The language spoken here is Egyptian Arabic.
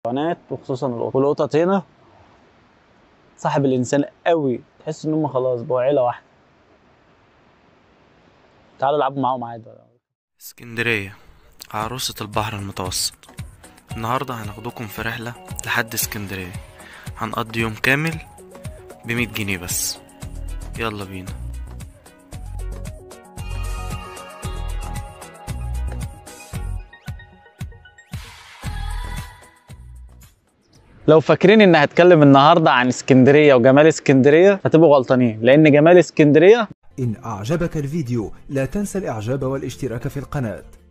الحيوانات وخصوصا القطط والقطط هنا صاحب الانسان قوي تحس ان هم خلاص بقوا عيله واحده تعالوا العبوا معاهم عادي اسكندرية عروسة البحر المتوسط النهاردة هناخدكم في رحلة لحد اسكندرية هنقضي يوم كامل بمية جنيه بس يلا بينا لو فاكرين ان هتكلم النهارده عن اسكندريه وجمال اسكندريه هتبقوا غلطانين لان جمال اسكندريه إن أعجبك الفيديو لا تنسى الإعجاب والاشتراك في القناة